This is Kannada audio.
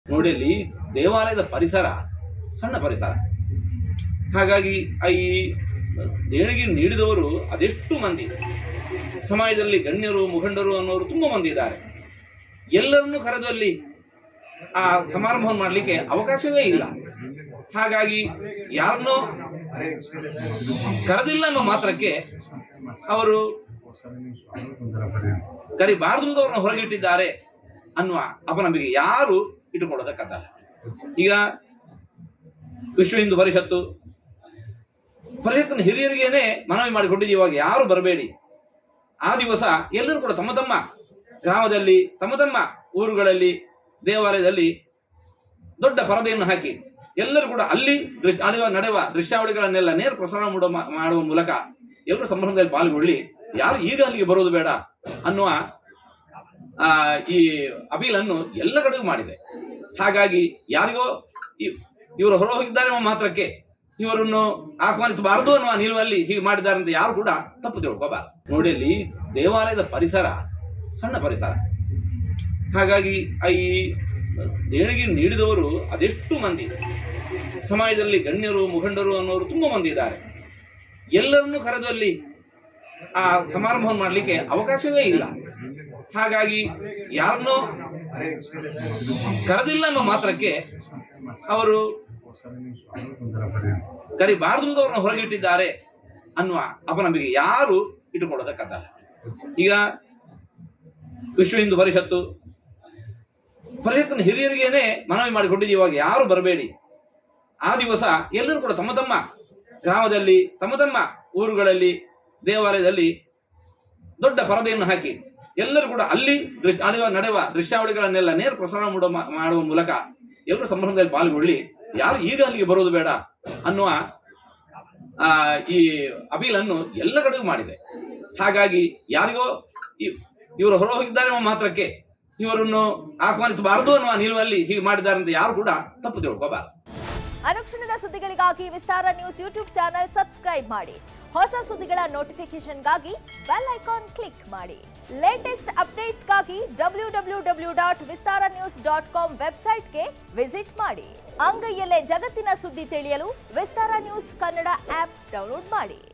ನೋಡಿ ಅಲ್ಲಿ ದೇವಾಲಯದ ಪರಿಸರ ಸಣ್ಣ ಪರಿಸರ ಹಾಗಾಗಿ ಆ ಈ ದೇಣಿಗೆ ನೀಡಿದವರು ಅದೆಷ್ಟು ಮಂದಿ ಸಮಾಜದಲ್ಲಿ ಗಣ್ಯರು ಮುಖಂಡರು ಅನ್ನೋರು ತುಂಬಾ ಮಂದಿ ಇದ್ದಾರೆ ಎಲ್ಲರನ್ನೂ ಕರೆದು ಅಲ್ಲಿ ಆ ಸಮಾರಂಭವನ್ನು ಮಾಡಲಿಕ್ಕೆ ಅವಕಾಶವೇ ಇಲ್ಲ ಹಾಗಾಗಿ ಯಾರನ್ನೋ ಕರೆದಿಲ್ಲ ಅನ್ನೋ ಮಾತ್ರಕ್ಕೆ ಅವರು ಕರಿಬಾರದು ಅಂತ ಅವ್ರನ್ನ ಹೊರಗಿಟ್ಟಿದ್ದಾರೆ ಅನ್ನುವ ಅಪನಂಬಿಕೆ ಯಾರು ಇಟ್ಟುಕೊಳ್ಳೋದಕ್ಕಲ್ಲ ಈಗ ವಿಶ್ವ ಹಿಂದೂ ಪರಿಷತ್ತು ಪರಿಷತ್ತಿನ ಹಿರಿಯರಿಗೇನೆ ಮನವಿ ಮಾಡಿಕೊಂಡಿದ್ದೀವಿ ಇವಾಗ ಯಾರು ಬರಬೇಡಿ ಆ ದಿವಸ ಎಲ್ಲರೂ ಕೂಡ ತಮ್ಮ ತಮ್ಮ ಗ್ರಾಮದಲ್ಲಿ ತಮ್ಮ ತಮ್ಮ ಊರುಗಳಲ್ಲಿ ದೇವಾಲಯದಲ್ಲಿ ದೊಡ್ಡ ಪರದೆಯನ್ನು ಹಾಕಿ ಎಲ್ಲರೂ ಕೂಡ ಅಲ್ಲಿ ದೃಶ್ಯ ನಡೆಯುವ ನಡೆಯುವ ದೃಶ್ಯಾವಳಿಗಳನ್ನೆಲ್ಲ ನೇರ ಪ್ರಸಾರ ಮಾಡುವ ಮಾಡುವ ಮೂಲಕ ಎಲ್ಲರೂ ಸಂಭ್ರಮದಲ್ಲಿ ಪಾಲ್ಗೊಳ್ಳಿ ಯಾರು ಈಗ ಅಲ್ಲಿಗೆ ಬರೋದು ಬೇಡ ಅನ್ನುವ ಆ, ಈ ಅಪೀಲನ್ನು ಎಲ್ಲ ಕಡೆಗೂ ಮಾಡಿದೆ ಹಾಗಾಗಿ ಯಾರಿಗೋ ಇ- ಇವರು ಹೊರ ಹೋಗಿದ್ದಾರೆ ಎಂಬ ಮಾತ್ರಕ್ಕೆ ಇವರನ್ನು ಆಹ್ವಾನಿಸಬಾರದು ಅನ್ನುವ ನಿಲುವಲ್ಲಿ ಹೀಗೆ ಮಾಡಿದ್ದಾರೆ ಅಂತ ಯಾರು ಕೂಡ ತಪ್ಪು ತಿಳ್ಕೋಬಾರದು ನೋಡಿ ಅಲ್ಲಿ ದೇವಾಲಯದ ಪರಿಸರ ಸಣ್ಣ ಪರಿಸರ ಹಾಗಾಗಿ ಆ ಈ ದೇಣಿಗೆ ನೀಡಿದವರು ಅದೆಷ್ಟು ಮಂದಿ ಸಮಾಜದಲ್ಲಿ ಗಣ್ಯರು ಮುಖಂಡರು ಅನ್ನೋರು ತುಂಬಾ ಮಂದಿ ಇದ್ದಾರೆ ಎಲ್ಲರನ್ನೂ ಕರೆದು ಅಲ್ಲಿ ಆ ಸಮಾರಂಭವನ್ನು ಮಾಡಲಿಕ್ಕೆ ಅವಕಾಶವೇ ಇಲ್ಲ ಹಾಗಾಗಿ ಯಾರನ್ನೋ ಕರೆದಿಲ್ಲ ಅನ್ನೋ ಮಾತ್ರಕ್ಕೆ ಅವರು ಕರಿಬಾರದು ಅಂತ ಅವ್ರನ್ನ ಹೊರಗಿಟ್ಟಿದ್ದಾರೆ ಅನ್ನುವ ಅಪನಂಬಿಕೆ ಯಾರು ಇಟ್ಟುಕೊಳ್ಳೋದಕ್ಕಲ್ಲ ಈಗ ವಿಶ್ವ ಹಿಂದೂ ಪರಿಷತ್ತು ಪರಿಷತ್ತಿನ ಹಿರಿಯರಿಗೇನೆ ಮನವಿ ಮಾಡಿಕೊಂಡಿದ್ದೀವಿ ಇವಾಗ ಯಾರು ಬರಬೇಡಿ ಆ ದಿವಸ ಎಲ್ಲರೂ ಕೂಡ ತಮ್ಮ ತಮ್ಮ ಗ್ರಾಮದಲ್ಲಿ ತಮ್ಮ ತಮ್ಮ ಊರುಗಳಲ್ಲಿ ದೇವಾಲಯದಲ್ಲಿ ದೊಡ್ಡ ಪರದೆಯನ್ನು ಹಾಕಿ ಎಲ್ಲರೂ ಕೂಡ ಅಲ್ಲಿ ದೃಶ್ಯ ನಡೆಯುವ ನಡೆಯುವ ದೃಶ್ಯಾವಳಿಗಳನ್ನೆಲ್ಲ ನೇರ ಪ್ರಸಾರ ಮಾಡುವ ಮಾಡುವ ಮೂಲಕ ಎಲ್ಲರೂ ಸಂಭ್ರಮದಲ್ಲಿ ಪಾಲ್ಗೊಳ್ಳಿ ಯಾರು ಈಗ ಅಲ್ಲಿಗೆ ಬರೋದು ಬೇಡ ಅನ್ನುವ ಆ, ಈ ಅಪೀಲನ್ನು ಎಲ್ಲ ಕಡೆಗೂ ಮಾಡಿದೆ ಹಾಗಾಗಿ ಯಾರಿಗೋ ಇ- ಇವರು ಹೊರ ಹೋಗಿದ್ದಾರೆ ಎಂಬ ಮಾತ್ರಕ್ಕೆ ಇವರನ್ನು ಆಹ್ವಾನಿಸಬಾರದು ಅನ್ನುವ ನಿಲುವಲ್ಲಿ ಹೀಗೆ ಮಾಡಿದ್ದಾರೆ ಅಂತ ಯಾರು ಕೂಡ ತಪ್ಪು ತಿಳ್ಕೋಬಾರದು ಅನುಕ್ಷಣದ ಸುದ್ದಿಗಳಿಗಾಗಿ Vistara news YouTube channel subscribe ಮಾಡಿ ಹೊಸ ಸುದ್ದಿಗಳ ನೋಟಿಫಿಕೇಶನ್ಗಾಗಿ ಬೆಲ್ ಐಕಾನ್ ಕ್ಲಿಕ್ ಮಾಡಿ ಲೇಟೆಸ್ಟ್ ಅಪ್ಡೇಟ್ಸ್ಗಾಗಿ W W W dot Vistara news dot com ವೆಬ್ಸೈಟ್ಗೆ ವಿಸಿಟ್ ಮಾಡಿ ಅಂಗೈಯಲ್ಲೇ ಜಗತ್ತಿನ ಸುದ್ದಿ ತಿಳಿಯಲು Vistara news Kannada app download ಮಾಡಿ